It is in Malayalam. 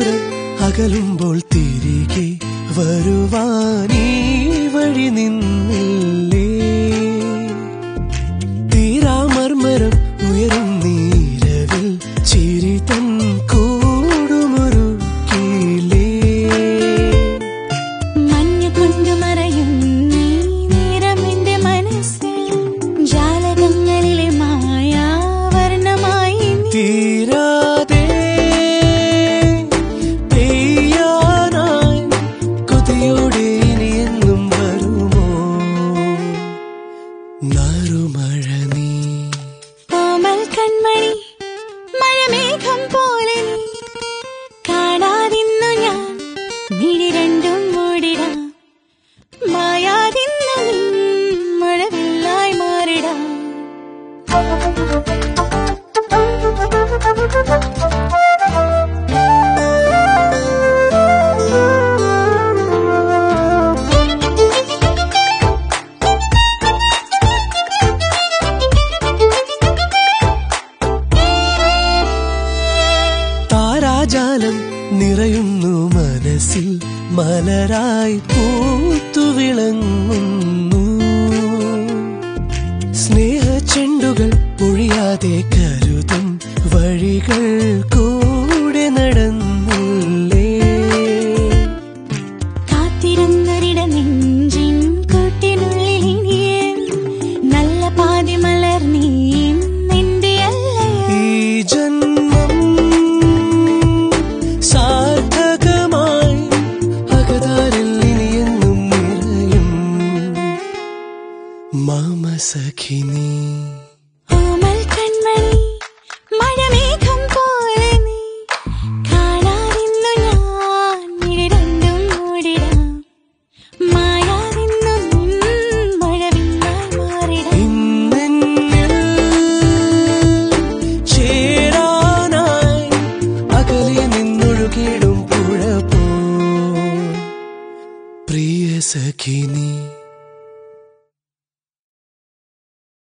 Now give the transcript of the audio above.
മധുരം അകലുമ്പോൾ തിരികെ വരുവാനീ വഴി നിന്നില്ലേ തീരാമർമരം ഉയരും നീരവിൽ ചിരി തൻ കൂടുമൊരുക്കിലേ മഞ്ഞ് കൊണ്ട് മറയും നീ നേരം എന്റെ മനസ്സിൽ ജാലകങ്ങളിലെ മായാവർണ്ണമായി നീ തീരാതെ പെയ്യാനായി കൊതിയോടെ ഇനി എന്നും വരുമോ നാറുമഴ നീ കോമൽ കൺമണി മഴമേഘം പോലെ നീ കാണാതിന്നു ഞാൻ മിഴി രണ്ടും മൂടിടാം മായാതിന്നു നീ മഴവില്ലായി മാറിടാം താരാജാലം നിറയുന്നു മനസ്സിൽ മലരായി പൂത്തു വിളങ്ങുന്നു സ്നേഹച്ചെണ്ടുകൾ പൊഴിയാതെ കരുതും വഴികൾ കൂടെ നടന്നില്ലേ കാത്തിരുന്നൊരിട നെഞ്ചിൻ കൂട്ടിനുള്ളിൽ ഇനിയും നല്ല പാതി മലർ നീ നിന്റെ അല്ലയോ ഈ ജന്മം സാർത്ഥകമായി അകതാരിൽ ഇനിയെന്നും നിറയും മാമ സഖിനി ഓമൽ കൺമണി മഴമേഘം പോലെ നീ കാണാതിന്നു ഞാൻ മിഴി രണ്ടും മൂടിടാം മായാതിന്നു നിൻ മഴവില്ലായി മാറിടാം ഇന്നെന്നിൽ ചേരാനായി അകലെ നിന്നൊഴുകിടും പുഴ പോ പ്രിയ സഖിനി